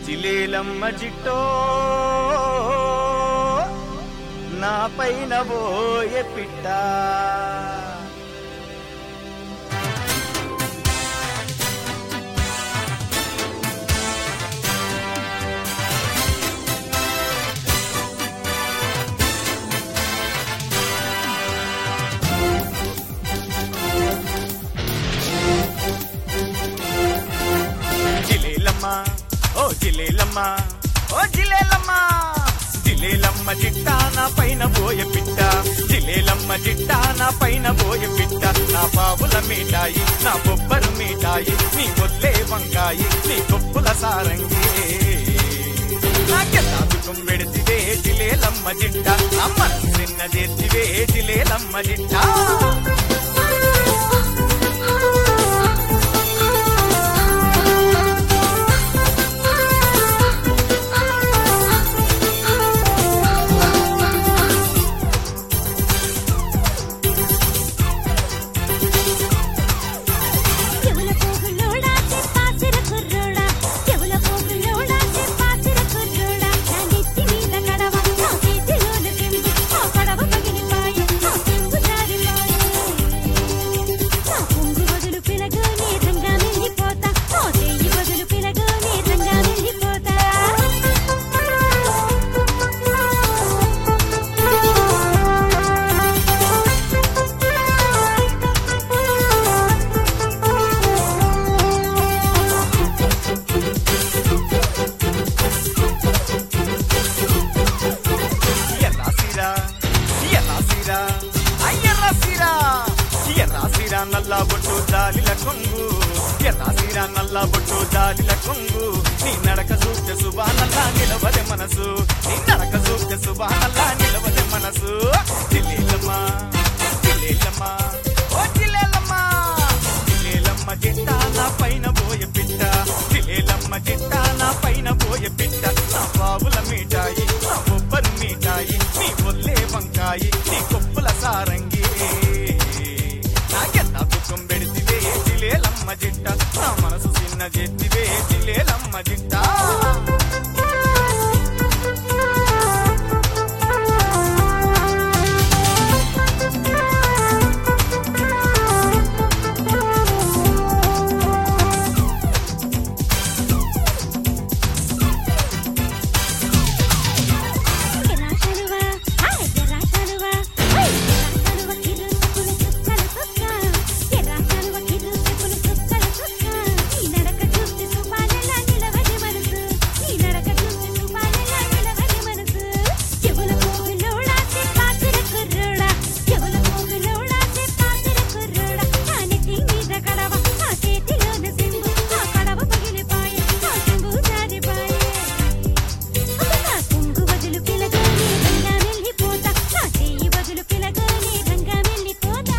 జిలేలమ్మ జిట్టో నా పైన పోయే పిట్ట జిలేలమ్మ ఓ జిలేలమ్మ ఓ జిలేలమ్మ జిలేలమ్మ జిట్టా నా పైన పోయే పిట్ట జిలేలమ్మ జిట్టా నా పైన పోయే పిట్ట నా పావుల మీటాయి నా బొబ్బరు మీటాయి నీ బొల్లే వంకాయి నీ కొప్పుల సారంగి నాకెలా దుఃఖం పెడితివే జిలేలమ్మ జిట్ట అమ్మ చిన్న చేతివే జిలేలమ్మ జిట్ట చెవుల పోగులోడా చెప్పాసిర కుర్రోడా చెవుల పోగులోడా చెప్పాసిర కుర్రోడా నా నెత్తి మీద కడవ నా చేతిలోన చెంబు ఆ కడవ పగిలిపాయే నా చెంబు జారిపాయే నా పొంగు బదులు పిలగు నేరంగా వెళ్ళిపోతా నా చెయ్యి బదులు పిలగు నేరంగా వెళ్ళిపోతా ఎర్రాసిరా ఎర్రాసిరా అయ్యర్రాసిరా ఎర్రాసిరా నల్ల బొట్టు దాలిల కొంగు ఎర్రాసిరా నల్ల బొట్టు దాలిల కొంగు నీ నడక చూస్తే సుబానల్లా నిలవదే మనసు నీ నడక చూస్తే సుబానల్లా నిలవదే మనసు జిల్లేలమ్మా జిల్లేలమ్మా ఓ జిల్లేలమ్మా జిల్లేలమ్మ జిట్ట నా పైన పోయే పిట్ట జిల్లేలమ్మ జిట్ట నా పైన పోయే పిట్ట నా బావుల మీటాయి నా బొబ్బరు మీటాయి నీ ఒల్లే వంకాయి నీ కొప్పుల సారంగి నాకెంత దుఃఖం పెడితివే జిలేలమ్మ జిట్ట నా మనసు చిన్న చెత్తివే జిలేలమ్మ జిట్ట ఎరాశలువా హాయ్ ఎరాశలువా హై ఎరాశలువా కిరు సకులు సుక్కలు సుక్క ఎరాశలువా కిరు సకులు సుక్కలు సుక్క ఈ నడక చూస్తే సుమానలా నిలవని మనసు ఈ నడక చూస్తే సుమానలా నిలవని మనసు చెవుల పోగులోడా చెప్పాసిర కుర్రోడా చెవుల పోగులోడా చెప్పాసిర కుర్రోడా నా నెత్తి మీద కడవ నా చేతిలోన సింబు ఆ కడవ పగిలిపాయే ఆ సింబు జారిపాయే నా కొంగు బదులు పిలగానే రంగా వెళ్ళిపోతా నా చెయ్యి బదులు పిలగానే రంగా వెళ్ళిపోతా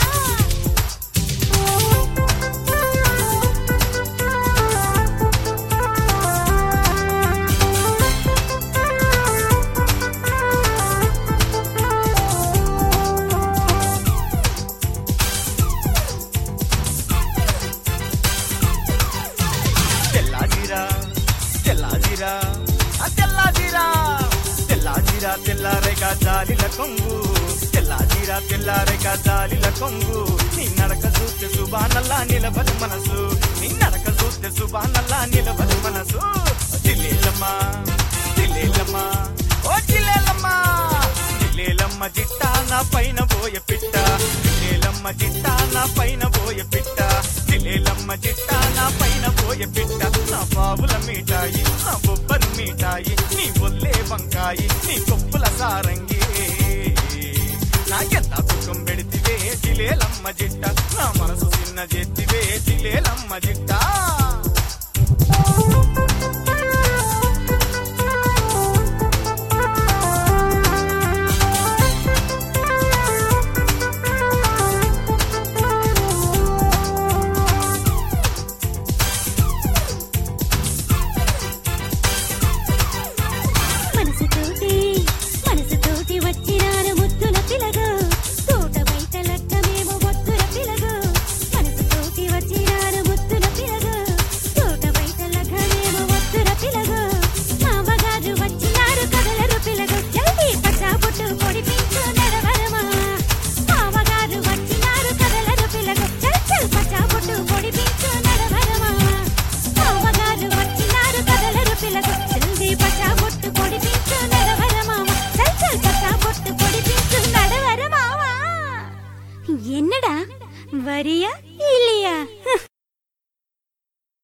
తెల్లాజిరా తెల్లాజిరా ఆ తెల్లాజిరా తెల్లాజిరా తెల్లారేగా జాలిల కొంగు తెల్లాజిరా తెల్లారేగా జాలిల కొంగు నీ నడక చూస్తే సుబానల్లా నిలబదు మనసు నీ నడక చూస్తే సుబానల్లా నిలబదు మనసు జిల్లేలమ్మా జిల్లేలమ్మా ఓ జిల్లేలమ్మా జిల్లేలమ్మ జిట్టా నా పైన పోయే పిట్ట జిల్లేలమ్మ జిట్టా నా పైన పోయే పిట్ట జిల్లేలమ్మ జిట్టా నా పైన పోయే పిట్ట నా పావుల మీటాయి నా బొబ్బరు మీటాయి నీ ఒల్లే వంకాయి నీ కొప్పుల సారంగి నాకెంత దుఃఖం పెడితివే జిలేలమ్మ జిట్ట నా మనసు చిన్న చెత్తివే జిలేలమ్మ జిట్ట మనసుతోటి మనసుతోటి వచ్చినాను ముద్దుల పిలగు తోట బయట లెక్క మేము ముద్దుల పిలగు మనసుతోటి వచ్చినాను ముద్దుల పిలగు వరియా